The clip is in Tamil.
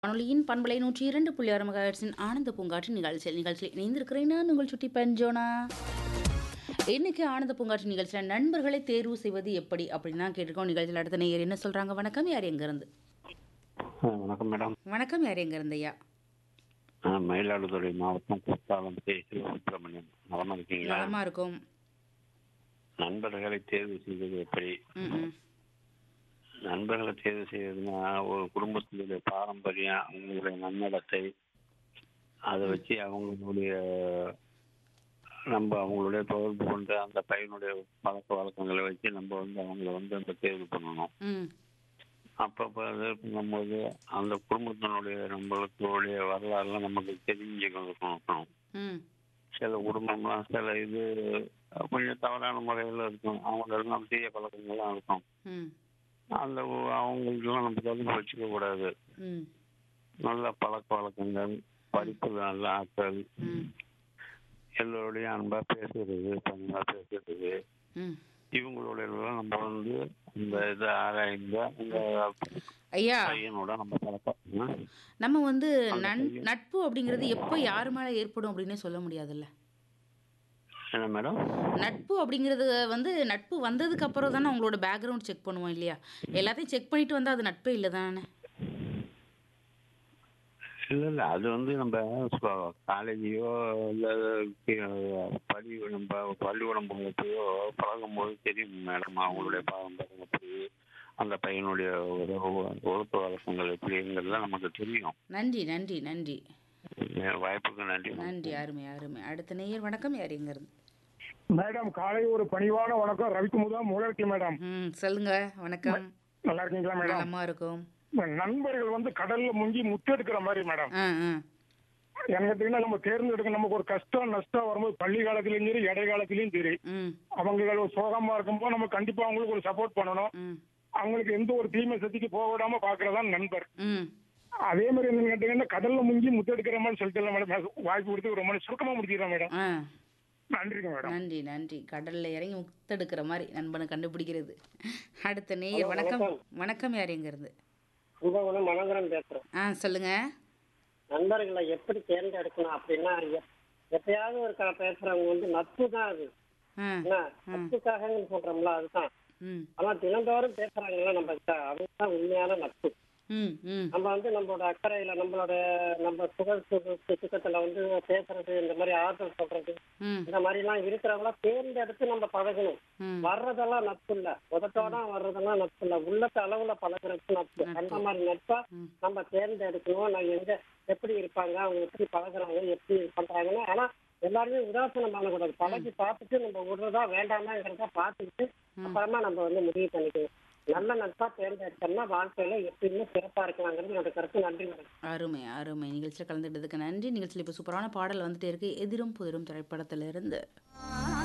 வானொலியின் பண்பலை நூற்றி இரண்டு புள்ளி ஆறு மெகாஹெர்ட்ஸின் ஆனந்த பூங்காற்று நிகழ்ச்சியில் நிகழ்ச்சியில் இணைந்திருக்கிறேன் நான் உங்கள் சுட்டி பஞ்சோனா இன்னைக்கு ஆனந்த பூங்காற்று நிகழ்ச்சியில் நண்பர்களை தேர்வு செய்வது எப்படி அப்படின்னு தான் கேட்டிருக்கோம் நிகழ்ச்சியில் அடுத்த நேயர் என்ன சொல்றாங்க வணக்கம் யார் எங்கேருந்து ஆ, வணக்கம் மேடம் வணக்கம் யார் எங்கேருந்து ஐயா நான் மயிலாடுதுறை மாவட்டம் குத்தாலம் பேசி சுப்பிரமணியம் நலமா இருக்கீங்களா நலமா இருக்கும் நண்பர்களை தேர்வு செய்வது எப்படி ம் ம் நண்பர்களை தேர்வு செய்வதுன்னா ஒரு குடும்பத்தினுடைய பாரம்பரியம் அவங்களுடைய நன்னடத்தை அதை வச்சு அவங்களுடைய நம்ம அவங்களுடைய தொடர்பு கொண்டு அந்த பையனுடைய பழக்க வழக்கங்களை வச்சு நம்ம வந்து அவங்கள வந்து அந்த தேர்வு பண்ணணும் ம் அப்பப்போ இது பண்ணும்போது அந்த குடும்பத்தினுடைய நம்மளுடைய வரலாறுலாம் நமக்கு தெரிஞ்சுக்கணும் ம் சில குடும்பம்லாம் சில இது கொஞ்சம் தவறான முறையில் இருக்கும் அவங்களெல்லாம் தீய பழக்கங்கள்லாம் இருக்கும் ம் அந்த ஒ- அவங்களுக்கெல்லாம் நம்ம தொடர்பு வச்சுக்க கூடாது ம் நல்ல பழக்க வழக்கங்கள் படிப்பு நல்ல ஆட்கள் ம் எல்லோருடையும் அன்பா பேசுறது பணிவா பேசுறது ம் இவங்களுடைய எல்லாம் நம்ம வந்து இந்த இதை ஆராய்ந்து அந்த ஐயா பையனோட நம்ம பழக்கம் நம்ம வந்து அந்த நன் பையன். நட்பு அப்படிங்கிறது எப்போ யார் மேலே ஏற்படும் அப்படின்னே சொல்ல முடியாதுல்ல என்ன மேடம் நட்பு அப்படிங்கிறது வந்து நட்பு வந்ததுக்கு அப்புறம் தானே உங்களோட பேக்ரவுண்ட் செக் பண்ணுவோம் இல்லையா எல்லாத்தையும் செக் பண்ணிட்டு வந்தால் அது நட்பே இல்லை தானே இல்ல இல்ல அது வந்து நம்ம காலேஜையோ இல்ல கி- பள்ளி நம்ம பள்ளிக்கூடம் போகிறப்பயோ பழகும் போது தெரியும் மேடம் அவங்களுடைய பாரம்பரியம் எப்படி அந்த பையனுடைய உறவு ஒழுக்க வழக்கங்கள் எப்படிங்கிறதுலாம் நமக்கு தெரியும் நன்றி நன்றி நன்றி வாய்ப்புக்கு நன்றி நன்றி அருமை அருமை அடுத்த நேயர் வணக்கம் யார் எங்கேருந்து மேடம் காலை ஒரு பணிவான வணக்கம் ரவிக்குமுதா மூலவர்த்தி மேடம் ம் சொல்லுங்க வணக்கம் நல்லா இருக்கீங்களா மேடம் நலமா இருக்கும் நண்பர்கள் வந்து கடல்ல முங்கி முத்தெடுக்கிற மாதிரி மேடம் ஆ ஆ எனக்கு பார்த்தீங்கன்னா நம்ம தேர்ந்தெடுக்க நமக்கு ஒரு கஷ்டம் நஷ்டம் வரும்போது பள்ளி காலத்திலயும் சரி இடை காலத்திலயும் சரி ம் அவங்க ஒரு சோகமா இருக்கும்போது நம்ம கண்டிப்பா அவங்களுக்கு ஒரு சப்போர்ட் பண்ணணும் ம் அவங்களுக்கு எந்த ஒரு தீமை சக்திக்கு போக விடாம பாக்குறதா நண்பர் ம் அதே மாதிரி என்னன்னு கேட்டீங்கன்னா கடல்ல முங்கி முத்தெடுக்கிற மாதிரி சொல்லிட்டு மேடம் வாய்ப்பு கொடுத்து ரொம்ப சுருக்கமா முடிச்சிடறேன் மேடம் ஆ நன்றிங்க மேடம் நன்றி நன்றி கடல்ல இறங்கி முத்தெடுக்கிற மாதிரி நண்பனை கண்டுபிடிக்கிறது அடுத்த நேயர் வணக்கம் வணக்கம் யார் எங்கேருந்து கும்பகோணம் மனோகரன் பேசுறேன் ஆ சொல்லுங்க நண்பர்களை எப்படி தேர்ந்தெடுக்கணும் அப்படின்னா எப்- எப்பயாவது ஒரு க- பேசுறவங்க வந்து நட்பு தான் அது ஆ என்ன நட்புக்காக சொல்றோம்ல அதுதான் ம் ஆனா தினந்தோறும் பேசுறாங்கல்ல நம்ம கிட்ட அதுதான் உண்மையான நட்பு ம் ம் நம்ம வந்து நம்மளோட அக்கறையில நம்மளோட நம்ம சுக சுக சுத்தத்துல வந்து பேசுறது இந்த மாதிரி ஆறுதல் சொல்றது ம் இந்த மாதிரி எல்லாம் இருக்கிறவங்கள தேர்ந்தெடுத்து நம்ம பழகணும் ம் வர்றதெல்லாம் நட்பு இல்ல உதட்டோட வர்றதெல்லாம் நட்பு இல்ல உள்ளத்த அளவுல பழகுறது நட்பு அந்த மாதிரி நட்பா ம். நம்ம தேர்ந்தெடுக்கணும் நான் எங்க எப்படி இருப்பாங்க அவங்க எப்படி பழகுறாங்க எப்படி பண்றாங்கன்னு ஆனா எல்லாருமே உதாசனம் பண்ணக்கூடாது பழகி பார்த்துட்டு நம்ம விடுறதா வேண்டாமாங்கிறத பார்த்துக்கிட்டு அப்புறமா நம்ம வந்து முடிவு பண்ணிக்கணும் நல்ல நட்பா தேர்ந்தெடுத்தோம்னா வாழ்க்கையில எப்பயுமே சிறப்பா இருக்கலாங்கிறது என்னோட கருத்து நன்றி மேடம் அருமை அருமை நிகழ்ச்சியில் கலந்துக்கிட்டதுக்கு நன்றி நிகழ்ச்சியில் இப்போ சூப்பரான பாடல் வந்துட்டே இருக்கு எதிரும் புதிரும் திரைப்படத்திலிருந்து